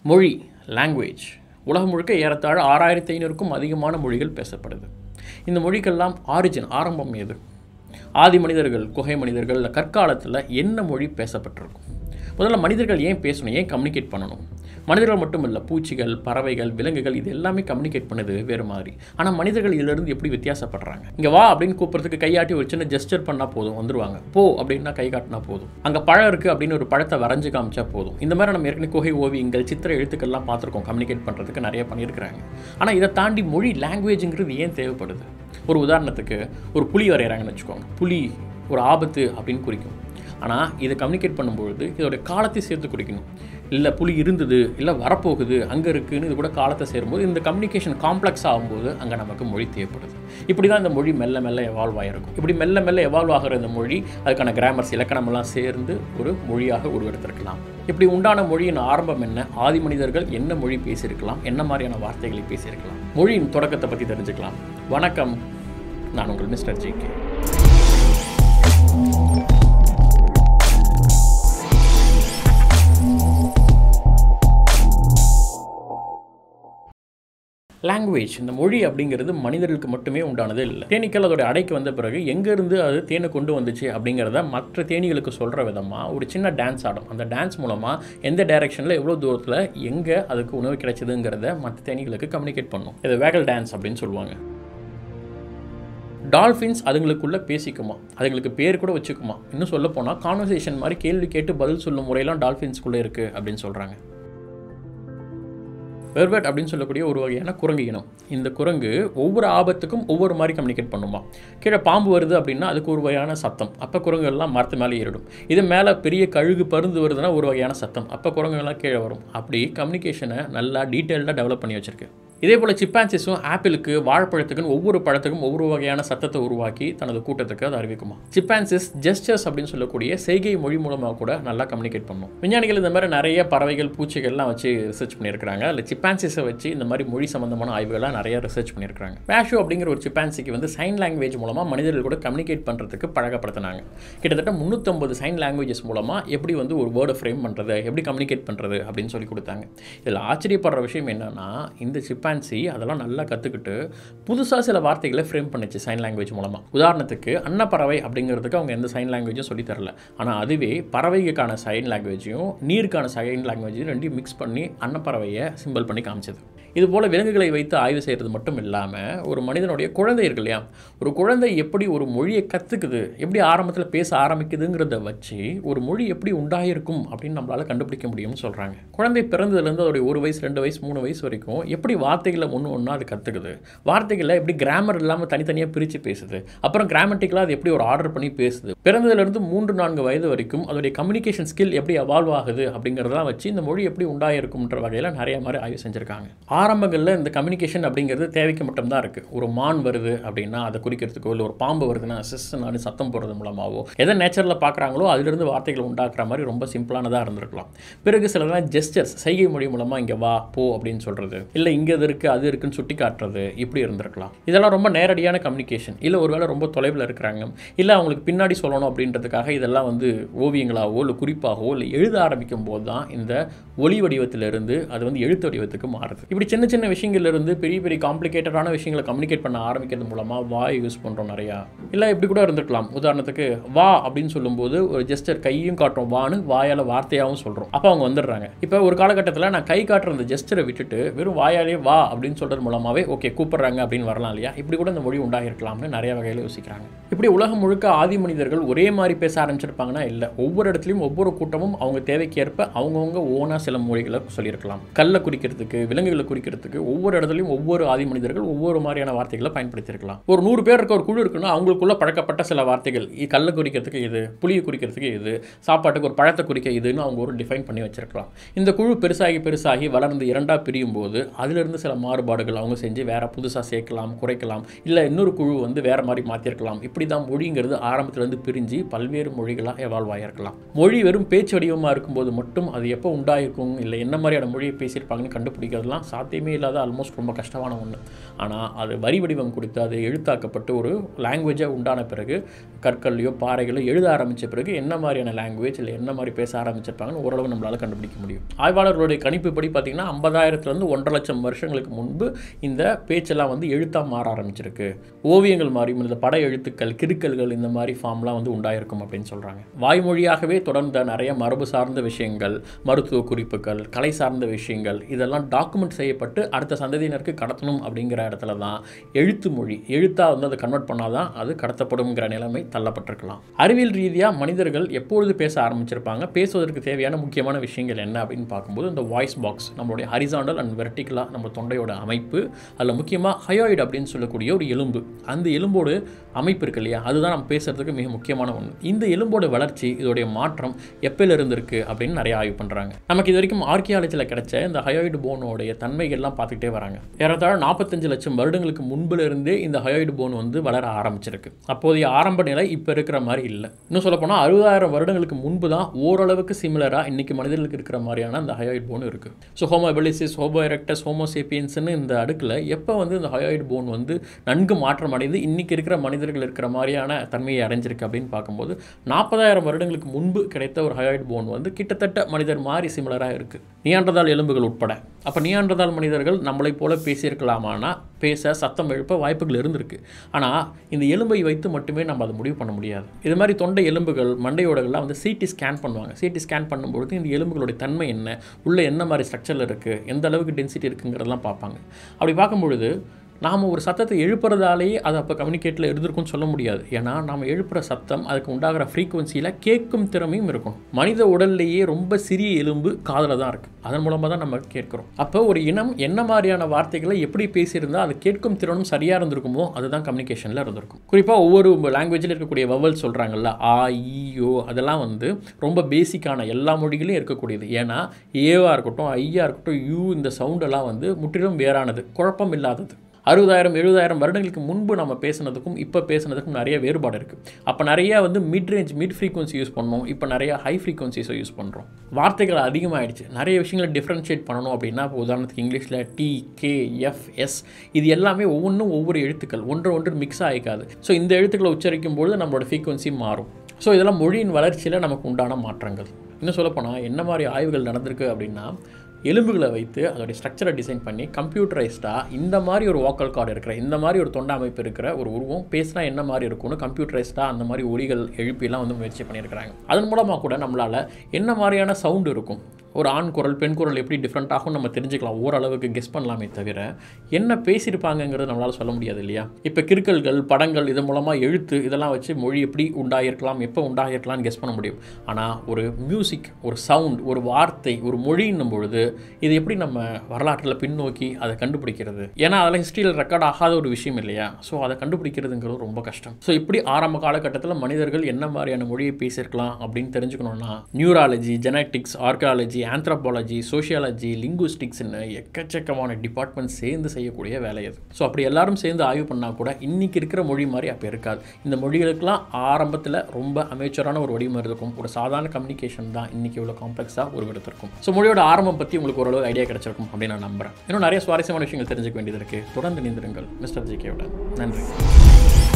மொழி லாங்குவேஜ் உலகம் முழுக்க ஏறத்தாழ ஆறாயிரத்தி ஐநூறுக்கும் அதிகமான மொழிகள் பேசப்படுது இந்த மொழிக்கெல்லாம் ஆரிஜின் ஆரம்பம் எது ஆதி மனிதர்கள் குகை மனிதர்கள் இல்லை கற்காலத்தில் என்ன மொழி பேசப்பட்டிருக்கும் முதல்ல மனிதர்கள் ஏன் பேசணும் ஏன் கம்யூனிகேட் பண்ணணும் மனிதர்கள் மட்டும் இல்லை பூச்சிகள் பறவைகள் விலங்குகள் இது எல்லாமே கம்யூனிகேட் பண்ணுது வேறு மாதிரி ஆனால் மனிதர்கள் இதிலிருந்து எப்படி வித்தியாசப்படுறாங்க இங்கே வா அப்படின்னு கூப்பிட்றதுக்கு கையாட்டி ஒரு சின்ன ஜெஸ்டர் பண்ணால் போதும் வந்துருவாங்க போ அப்படின்னா கை காட்டினா போதும் அங்கே பழம் இருக்குது அப்படின்னு ஒரு பழத்தை வரைஞ்சு காமிச்சா போதும் இந்த மாதிரி நம்ம ஏற்கனவே குகை ஓவியங்கள் சித்திர எழுத்துக்கள்லாம் பார்த்துருக்கோம் கம்யூனிகேட் பண்ணுறதுக்கு நிறைய பண்ணியிருக்கிறாங்க ஆனால் இதை தாண்டி மொழி லாங்குவேஜுங்கிறது ஏன் தேவைப்படுது ஒரு உதாரணத்துக்கு ஒரு புலி வரைகிறாங்கன்னு வச்சுக்கோங்க புலி ஒரு ஆபத்து அப்படின்னு குறிக்கும் ஆனால் இதை கம்யூனிகேட் பண்ணும்பொழுது இதோட காலத்தை சேர்த்து குறிக்கணும் இல்லை புலி இருந்தது இல்லை வரப்போகுது அங்கே இருக்குன்னு இது கூட காலத்தை சேரும்போது இந்த கம்யூனிகேஷன் காம்ப்ளெக்ஸ் ஆகும்போது அங்கே நமக்கு மொழி தேவைப்படுது இப்படி தான் இந்த மொழி மெல்ல மெல்ல எவால்வ் ஆகிருக்கும் இப்படி மெல்ல மெல்ல எவால்வ் ஆகிற இந்த மொழி அதுக்கான கிராமர்ஸ் இலக்கணமெல்லாம் சேர்ந்து ஒரு மொழியாக உருவெடுத்திருக்கலாம் இப்படி உண்டான மொழியின் ஆரம்பம் என்ன ஆதி மனிதர்கள் என்ன மொழி பேசியிருக்கலாம் என்ன மாதிரியான வார்த்தைகளை பேசியிருக்கலாம் மொழியின் தொடக்கத்தை பற்றி தெரிஞ்சுக்கலாம் வணக்கம் நான் உங்கள் மிஸ்டர் ஜி கே லாங்குவேஜ் இந்த மொழி அப்படிங்கிறது மனிதர்களுக்கு மட்டுமே உண்டானது இல்லை தேனீக்கள் அதோட அடைக்கு வந்த பிறகு எங்கேருந்து அது தேனை கொண்டு வந்துச்சு அப்படிங்கிறத மற்ற தேனீகளுக்கு சொல்கிற விதமாக ஒரு சின்ன டான்ஸ் ஆடும் அந்த டான்ஸ் மூலமாக எந்த டைரெக்ஷனில் எவ்வளோ தூரத்தில் எங்கே அதுக்கு உணவு கிடைச்சதுங்கிறத மற்ற தேனீகளுக்கு கம்யூனிகேட் பண்ணும் இது வேகல் டான்ஸ் அப்படின்னு சொல்லுவாங்க டால்ஃபின்ஸ் அதுங்களுக்குள்ளே பேசிக்குமா அதுங்களுக்கு பேர் கூட வச்சுக்குமா இன்னும் சொல்ல போனால் கான்வர்சேஷன் மாதிரி கேள்வி கேட்டு பதில் சொல்லும் முறையெல்லாம் டால்ஃபின்ஸ்குள்ளே இருக்குது அப்படின்னு சொல்கிறாங்க வெர்வெட் அப்படின்னு சொல்லக்கூடிய ஒரு வகையான குரங்கு இனம் இந்த குரங்கு ஒவ்வொரு ஆபத்துக்கும் ஒவ்வொரு மாதிரி கம்யூனிகேட் பண்ணுமா கீழே பாம்பு வருது அப்படின்னா அதுக்கு ஒரு வகையான சத்தம் அப்போ குரங்குகள்லாம் மரத்து மேலே ஏறிடும் இது மேலே பெரிய கழுகு பருந்து வருதுன்னா ஒரு வகையான சத்தம் அப்போ குரங்குகள்லாம் கீழே வரும் அப்படி கம்யூனிகேஷனை நல்லா டீட்டெயில்டாக டெவலப் பண்ணி வச்சிருக்கு இதே போல் சிப்பான்சிஸும் ஆப்பிளுக்கு வாழைப்பழத்துக்குன்னு ஒவ்வொரு பழத்துக்கும் ஒவ்வொரு வகையான சத்தத்தை உருவாக்கி தனது கூட்டத்துக்கு அதை அறிவிக்குமா சிப்பான்சிஸ் ஜெஸ்டர்ஸ் அப்படின்னு சொல்லக்கூடிய செய்கை மொழி மூலமாக கூட நல்லா கம்யூனிகேட் பண்ணும் விஞ்ஞானிகள் இந்த மாதிரி நிறைய பறவைகள் பூச்சிகள்லாம் வச்சு ரிசர்ச் பண்ணியிருக்காங்க அதில் சிப்பான்சிஸை வச்சு இந்த மாதிரி மொழி சம்மந்தமான ஆய்வுகள்லாம் நிறைய ரிசர்ச் பண்ணியிருக்காங்க பேஷோ அப்படிங்கிற ஒரு சிப்பான்சிக்கு வந்து சைன் லாங்குவேஜ் மூலமாக மனிதர்கள் கூட கம்யூனிகேட் பண்ணுறதுக்கு பழக்கப்படுத்தினாங்க கிட்டத்தட்ட முந்நூற்றம்பது சைன் லாங்குவேஜஸ் மூலமாக எப்படி வந்து ஒரு வேர்டை ஃப்ரேம் பண்ணுறது எப்படி கம்யூனிகேட் பண்ணுறது அப்படின்னு சொல்லி கொடுத்தாங்க இதில் ஆச்சரியப்படுற விஷயம் என்னென்னா இந்த சிப்பான்சி அதெல்லாம் நல்லா கற்றுக்கிட்டு புதுசாக சில வார்த்தைகளை ஃப்ரேம் பண்ணிச்சு சைன் லாங்குவேஜ் மூலமாக உதாரணத்துக்கு அன்னப்பறவை அப்படிங்கிறதுக்கு அவங்க எந்த சைன் லாங்குவேஜும் சொல்லி தரல ஆனால் அதுவே பறவைக்கான சைன் லாங்குவேஜையும் நீருக்கான சைன் லாங்குவேஜையும் ரெண்டையும் மிக்ஸ் பண்ணி அன்னப்பறவையை சிம்பிள் பண்ணி காமிச்சது இது போல் விலங்குகளை வைத்து ஆய்வு செய்கிறது மட்டும் இல்லாமல் ஒரு மனிதனுடைய குழந்தை இருக்கு இல்லையா ஒரு குழந்தை எப்படி ஒரு மொழியை கற்றுக்குது எப்படி ஆரம்பத்தில் பேச ஆரம்பிக்குதுங்கிறத வச்சு ஒரு மொழி எப்படி உண்டாயிருக்கும் அப்படின்னு நம்மளால் கண்டுபிடிக்க முடியும்னு சொல்கிறாங்க குழந்தை பிறந்ததுலேருந்து அதோடைய ஒரு வயசு ரெண்டு வயசு மூணு வயசு வரைக்கும் எப்படி வார்த்தைகளை ஒன்று ஒன்றா அது கற்றுக்குது வார்த்தைகளை எப்படி கிராமர் இல்லாமல் தனித்தனியாக பிரித்து பேசுது அப்புறம் கிராமட்டிக்கலாக அது எப்படி ஒரு ஆர்டர் பண்ணி பேசுது பிறந்ததுலேருந்து மூன்று நான்கு வயது வரைக்கும் அதோடைய கம்யூனிகேஷன் ஸ்கில் எப்படி அவால்வ் ஆகுது அப்படிங்கிறதெல்லாம் வச்சு இந்த மொழி எப்படி உண்டாயிருக்கும்ன்ற வகையில் நிறைய மாதிரி ஆய்வு செஞ்சுருக்காங்க ஆரம்பங்களில் இந்த கம்யூனிகேஷன் அப்படிங்கிறது தேவைக்கு மட்டும்தான் இருக்குது ஒரு மான் வருது அப்படின்னா அதை குறிக்கிறதுக்கோ இல்லை ஒரு பாம்பு வருதுன்னா சிஸ்டனாலும் சத்தம் போடுறது மூலமாகவோ எதை நேச்சரில் பார்க்குறாங்களோ அதிலிருந்து வார்த்தைகள் உண்டாக்குற மாதிரி ரொம்ப சிம்பிளானதாக இருந்திருக்கலாம் பிறகு சிலதான் ஜெஸ்டர்ஸ் சைகை மொழி மூலமாக இங்கே வா போ அப்படின்னு சொல்கிறது இல்லை இங்கே இது இருக்குது அது இருக்குன்னு சுட்டி காட்டுறது இப்படி இருந்திருக்கலாம் இதெல்லாம் ரொம்ப நேரடியான கம்யூனிகேஷன் இல்லை ஒருவேளை ரொம்ப தொலைவில் இருக்கிறாங்க இல்லை அவங்களுக்கு பின்னாடி சொல்லணும் அப்படின்றதுக்காக இதெல்லாம் வந்து ஓவியங்களாகவோ இல்லை குறிப்பாகவோ இல்லை எழுத ஆரம்பிக்கும் போது தான் இந்த ஒளி வடிவத்திலிருந்து அது வந்து எழுத்து வடிவத்துக்கு மாறுது இப்படி சின்ன சின்ன விஷயங்கள்ல இருந்து பெரிய பெரிய காம்ப்ளிகேட்டடான விஷயங்களை கம்யூனிகேட் பண்ண ஆரம்பிக்கிறது மூலமாக வாய் யூஸ் பண்ணுறோம் நிறையா இல்லை இப்படி கூட இருந்திருக்கலாம் உதாரணத்துக்கு வா அப்படின்னு சொல்லும்போது ஒரு ஜெஸ்டர் கையும் காட்டுறோம் வான்னு வாயால் வார்த்தையாகவும் சொல்கிறோம் அப்போ அவங்க வந்துடுறாங்க இப்போ ஒரு காலகட்டத்தில் நான் கை காட்டுற அந்த ஜெஸ்டரை விட்டுட்டு வெறும் வாயாலே வா அப்படின்னு சொல்கிறது மூலமாகவே ஓகே கூப்பிட்றாங்க அப்படின்னு வரலாம் இல்லையா இப்படி கூட இந்த மொழி உண்டாகிருக்கலாம்னு நிறைய வகையில் யோசிக்கிறாங்க இப்படி உலகம் முழுக்க ஆதி மனிதர்கள் ஒரே மாதிரி பேச ஆரம்பிச்சிருப்பாங்கன்னா இல்லை ஒவ்வொரு இடத்துலையும் ஒவ்வொரு கூட்டமும் அவங்க தேவைக்கேற்ப அவங்கவுங்க ஓனாக சில மொழிகளை சொல்லியிருக்கலாம் கல்லை குறிக்கிறதுக்கு விலங்குகளை குறிக்கிறதுக்கு ஒவ்வொரு இடத்துலையும் ஒவ்வொரு ஆதி மனிதர்கள் ஒவ்வொரு மாதிரியான வார்த்தைகளை பயன்படுத்தியிருக்கலாம் ஒரு நூறு பேர் இருக்க ஒரு குழு இருக்குன்னா அவங்களுக்குள்ள பழக்கப்பட்ட சில வார்த்தைகள் இ- கல்லை குறிக்கிறதுக்கு இது புளியை குறிக்கிறதுக்கு இது சாப்பாட்டுக்கு ஒரு பழத்தை குறிக்க இதுன்னு அவங்க ஒரு டிஃபைன் பண்ணி வச்சிருக்கலாம் இந்த குழு பெருசாகி பெருசாகி வளர்ந்து இரண்டாக பிரியும் போது அதிலிருந்து சில மாறுபாடுகள் அவங்க செஞ்சு வேற புதுசாக சேர்க்கலாம் குறைக்கலாம் இல்லை இன்னொரு குழு வந்து வேற மாதிரி மாற்றிருக்கலாம் இப்படி தான் மொழிங்கிறது ஆரம்பத்திலேருந்து பிரிஞ்சு பல்வேறு மொழிகளாக எவால்வ் ஆகிருக்கலாம் மொழி வெறும் பேச்சு வடிவமாக இருக்கும்போது மட்டும் அது எப்போ உண்டாயிருக்கும் இல்லை என்ன மாதிரியான மொழியை பேசியிருப்பாங்கன்னு கண்டுபிடிக்கிறதுலாம் சாத்தியமே இல்லாத ஆல்மோஸ்ட் ரொம்ப கஷ்டமான ஒன்று ஆனால் அது வரி வடிவம் கொடுத்து அது எழுத்தாக்கப்பட்டு ஒரு லாங்குவேஜாக உண்டான பிறகு கற்கள்லையோ பாறைகளோ எழுத ஆரம்பித்த பிறகு என்ன மாதிரியான லாங்குவேஜ் இல்லை என்ன மாதிரி பேச ஆரம்பிச்சிருப்பாங்கன்னு ஓரளவு நம்மளால் கண்டுபிடிக்க முடியும் ஆய்வாளர்களுடைய கணிப்புப்படி பார்த்திங்கன்னா ஐம்பதாயிரத்துலேருந்து ஒன்றரை லட்சம் வருஷங்களுக்கு முன்பு இந்த பேச்செல்லாம் வந்து எழுத்தாக மாற ஆரம்பிச்சிருக்கு ஓவியங்கள் மாதிரியும் இந்த பட எழுத்துக்கள் கிறுக்கல்கள் இந்த மாதிரி ஃபார்ம்லாம் வந்து உண்டாயிருக்கும் அப்படின்னு சொல்கிறாங்க வாய்மொழியாகவே தொடர்ந்த நிறைய மரபு சார்ந்த விஷயங்கள் மருத்துவ குறிப்புகள் கலை சார்ந்த விஷயங்கள் இதெல்லாம் டாக்குமெண்ட் செய்யப்பட்டு அடுத்த சந்ததியினருக்கு கடத்தணும் அப்படிங்கிற இடத்துல தான் எழுத்து மொழி எழுத்தாக வந்து அதை கன்வெர்ட் பண்ணாதான் அது கடத்தப்படுங்கிற நிலைமை தள்ளப்பட்டிருக்கலாம் அறிவியல் ரீதியாக மனிதர்கள் எப்பொழுது பேச ஆரம்பிச்சிருப்பாங்க பேசுவதற்கு தேவையான முக்கியமான விஷயங்கள் என்ன அப்படின்னு பார்க்கும்போது இந்த வாய்ஸ் பாக்ஸ் நம்மளுடைய ஹரிசாண்டல் அண்ட் வெர்டிக்கலாக நம்ம தொண்டையோட அமைப்பு அதில் முக்கியமாக ஹயோய்டு அப்படின்னு சொல்லக்கூடிய ஒரு எலும்பு அந்த எலும்போடு அமைப்பு இருக்கு இல்லையா அதுதான் நம்ம பேசுறதுக்கு மிக முக்கியமான ஒன்று இந்த எலும்போட வளர்ச்சி இதோடைய மாற்றம் எப்பயில இருந்திருக்கு அப்படின்னு நிறைய ஆய்வு பண்ணுறாங்க நமக்கு இது வரைக்கும் ஆர்கியாலஜியில் கிடைச்ச இந்த ஹயோய்டு போனோடைய தன்மைகள்லாம் பார்த்துக்கிட்டே வராங்க ஏறத்தாழ நாற்பத்தஞ்சு லட்சம் வருடங்களுக்கு முன்புல இருந்தே இந்த ஹயோய்டு போன் வந்து வளர ஆரம்பிச்சிருக்கு அப்போதைய ஆரம்ப நிலை இப்போ இருக்கிற மாதிரி இல்லை இன்னும் சொல்லப்போனால் அறுபதாயிரம் வருடங்களுக்கு முன்பு தான் ஓரளவுக்கு சிமிலராக இன்னைக்கு மனிதர்களுக்கு இருக்கிற மாதிரியான அந்த ஹயோய்டு போன் இருக்குது so homo habilis homo erectus ஹோமோசேப்பியன்ஸ்னு இந்த அடுக்கில் எப்போ வந்து இந்த ஹயோய்டு போன் வந்து நன்கு மாற்றம் அடைந்து இன்னைக்கு இருக்கிற மனிதர்கள் இருக்கிற மாதிரியான தன்மையை அடைஞ்சிருக்கு அப்படின்னு பார்க்கும்போது நாற்பதாயிரம் வருடங்களுக்கு முன்பு கிடைத்த ஒரு ஹயோய்டு போன் வந்து கிட்டத்தட்ட மனிதர் மாதிரி சிமிலராக இருக்குது நியாண்டதால் எலும்புகள் உட்பட அப்போ நியாண்டதால் மனிதர்கள் நம்மளைப் போல பேசியிருக்கலாமானா பேச சத்தம் எழுப்ப வாய்ப்புகள் இருந்திருக்கு ஆனால் இந்த எலும்பை வைத்து மட்டுமே நம்ம அதை முடிவு பண்ண முடியாது இது மாதிரி தொண்டை எலும்புகள் மண்டையோடகள்லாம் வந்து சிடி ஸ்கேன் பண்ணுவாங்க சிடி ஸ்கேன் பண்ணும்பொழுது இந்த எலும்புகளுடைய தன்மை என்ன உள்ளே என்ன மாதிரி ஸ்ட்ரக்சரில் இருக்குது எந்த அளவுக்கு டென்சிட்டி இருக்குங்கிறதெல்லாம் பார்ப்பாங்க அப்படி பார்க்கும்பொழுது நாம் ஒரு சத்தத்தை எழுப்புறதாலேயே அது அப்போ கம்யூனிகேட்டில் இருந்திருக்கும்னு சொல்ல முடியாது ஏன்னா நாம் எழுப்புற சத்தம் அதுக்கு உண்டாகிற ஃப்ரீக்குவன்சியில் கேட்கும் திறமையும் இருக்கும் மனித உடல்லையே ரொம்ப சிறிய எலும்பு காதில் தான் இருக்குது அதன் மூலமாக தான் நம்ம கேட்குறோம் அப்போ ஒரு இனம் என்ன மாதிரியான வார்த்தைகளை எப்படி பேசியிருந்தால் அது கேட்கும் திறனும் சரியாக இருந்திருக்குமோ அதுதான் கம்யூனிகேஷனில் இருந்திருக்கும் குறிப்பாக ஒவ்வொரு லாங்குவேஜில் இருக்கக்கூடிய வவல் சொல்கிறாங்கல்ல ஆ ஈயோ அதெல்லாம் வந்து ரொம்ப பேசிக்கான எல்லா மொழிகளையும் இருக்கக்கூடியது ஏன்னா ஏவாக இருக்கட்டும் ஐயா இருக்கட்டும் யூ இந்த சவுண்டெல்லாம் வந்து முற்றிலும் வேறானது குழப்பம் இல்லாதது அறுபதாயிரம் எழுபதாயிரம் வருடங்களுக்கு முன்பு நம்ம பேசுனதுக்கும் இப்போ பேசுனதுக்கும் நிறைய வேறுபாடு இருக்குது அப்போ நிறைய வந்து mid range mid frequency use பண்ணோம் இப்போ நிறைய ஹை ஃப்ரீக்வன்சிஸை யூஸ் பண்ணுறோம் வார்த்தைகள் அதிகமாகிடுச்சு நிறைய விஷயங்களை டிஃப்ரென்ஷியேட் பண்ணணும் அப்படின்னா இப்போ உதாரணத்துக்கு இங்கிலீஷில் டி கே எஃப் எஸ் இது எல்லாமே ஒவ்வொன்றும் ஒவ்வொரு எழுத்துக்கள் ஒன்று ஒன்று மிக்ஸ் ஆகிக்காது ஸோ இந்த எழுத்துக்களை உச்சரிக்கும் பொழுது நம்மளோட ஃப்ரீக்வன்சி மாறும் ஸோ இதெல்லாம் மொழியின் வளர்ச்சியில் நமக்கு உண்டான மாற்றங்கள் இன்னும் சொல்லப்போனால் என்ன மாதிரி ஆய்வுகள் நடந்திருக்கு அப்படின்னா எலும்புகளை வைத்து அதோடைய ஸ்ட்ரக்சரை டிசைன் பண்ணி கம்ப்யூட்டரைஸ்டாக இந்த மாதிரி ஒரு வாக்கல் கார்டு இருக்கிற இந்த மாதிரி ஒரு தொண்டை அமைப்பு இருக்கிற ஒரு உருவம் பேசினா என்ன மாதிரி இருக்கும்னு கம்ப்யூட்டரைஸ்டாக அந்த மாதிரி ஒலிகள் எழுப்பிலாம் வந்து முயற்சி பண்ணியிருக்கிறாங்க அதன் மூலமாக கூட நம்மளால் என்ன மாதிரியான சவுண்டு இருக்கும் ஒரு ஆண் குரல் பெண் குரல் எப்படி டிஃப்ரெண்ட் ஆகும் நம்ம தெரிஞ்சுக்கலாம் ஓரளவுக்கு கெஸ் பண்ணலாமே தவிர என்ன பேசியிருப்பாங்கங்கிறது நம்மளால் சொல்ல முடியாது இல்லையா இப்போ கிறுக்கல்கள் படங்கள் இது மூலமாக எழுத்து இதெல்லாம் வச்சு மொழி எப்படி உண்டாகிருக்கலாம் எப்போ உண்டாகிருக்கலாம்னு கெஸ் பண்ண முடியும் ஆனால் ஒரு மியூசிக் ஒரு சவுண்ட் ஒரு வார்த்தை ஒரு மொழின்னும் பொழுது இது எப்படி நம்ம வரலாற்றில் பின்னோக்கி அதை கண்டுபிடிக்கிறது ஏன்னா அதெல்லாம் ஹிஸ்ட்ரியில் ரெக்கார்ட் ஆகாத ஒரு விஷயம் இல்லையா ஸோ அதை கண்டுபிடிக்கிறதுங்கிறது ரொம்ப கஷ்டம் ஸோ இப்படி ஆரம்ப காலகட்டத்தில் மனிதர்கள் என்ன மாதிரியான மொழியை பேசியிருக்கலாம் அப்படின்னு தெரிஞ்சுக்கணும்னா neurology genetics archaeology anthropology sociology லிங்குவிஸ்டிக்ஸ்னு எக்கச்சக்கமான டிபார்ட்மெண்ட் சேர்ந்து செய்யக்கூடிய வேலை அது ஸோ அப்படி எல்லாரும் சேர்ந்து ஆய்வு பண்ணால் கூட இன்னைக்கு இருக்கிற மொழி மாதிரி அப்போ இருக்காது இந்த மொழிகளுக்கெல்லாம் ஆரம்பத்தில் ரொம்ப அமைச்சரான ஒரு வடிவம் இருக்கும் ஒரு சாதாரண கம்யூனிகேஷன் தான் இன்னைக்கு இவ்வளோ காம்ப்ளெக்ஸாக உருவெடுத்திருக்கும் ஸோ மொழியோட ஆரம்பம் பற்றி உங்களுக்கு ஓரளவு ஐடியா கிடைச்சிருக்கும் அப்படின்னு நான் நம்புறேன் இன்னும் நிறைய சுவாரஸ்யமான விஷயங்கள் தெரிஞ்சுக்க வேண்டியது இருக்குது தொடர்ந்து நிந்திருங்கள் மிஸ்டர் ஜி கேவுடன் நன்றி